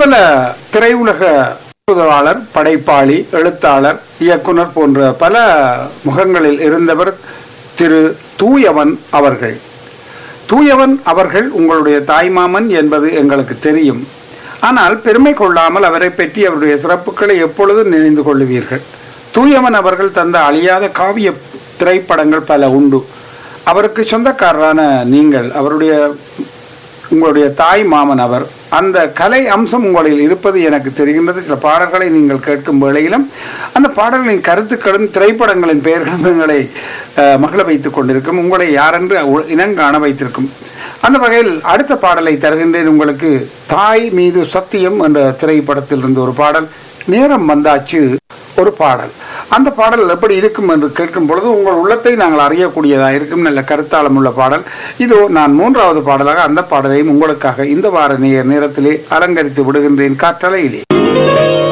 பிரபல திரையுலக எழுத்தாளர் படைப்பாளி எழுத்தாளர் இயக்குனர் போன்ற பல முகங்களில் இருந்தவர் திரு தூயவன் அவர்கள் தூயவன் அவர்கள் உங்களுடைய தாய்மாமன் என்பது எங்களுக்கு தெரியும் ஆனால் பெருமை கொள்ளாமல் அவரை பற்றி அவருடைய சிறப்புகளை எப்பொழுதும் நினைந்து கொள்ளுவீர்கள் தூயவன் அவர்கள் தந்த அழியாத காவிய திரைப்படங்கள் பல உண்டு அவருக்கு சொந்தக்காரரான நீங்கள் அவருடைய உங்களுடைய தாய் மாமன் அவர் அந்த கலை அம்சம் உங்களில் இருப்பது எனக்கு தெரிகின்றது சில பாடல்களை நீங்கள் கேட்கும் வேளையிலும் அந்த பாடல்களின் கருத்துக்களும் திரைப்படங்களின் பெயர்களும் எங்களை அஹ், மகிழ வைத்துக் கொண்டிருக்கும் உங்களை யாரென்று உ- இனங்காண வைத்திருக்கும் அந்த வகையில் அடுத்த பாடலை தருகின்றேன் உங்களுக்கு தாய் மீது சத்தியம் என்ற திரைப்படத்தில் இருந்து ஒரு பாடல் நேரம் வந்தாச்சு ஒரு பாடல் அந்த பாடல் எப்படி இருக்கும் என்று கேட்கும் பொழுது உங்கள் உள்ளத்தை நாங்கள் அறியக்கூடியதாக இருக்கும் நல்ல கருத்தாளம் உள்ள பாடல் இதோ நான் மூன்றாவது பாடலாக அந்த பாடலையும் உங்களுக்காக இந்த வார நேர நேரத்திலே அலங்கரித்து விடுகின்றேன் காற்றலையிலே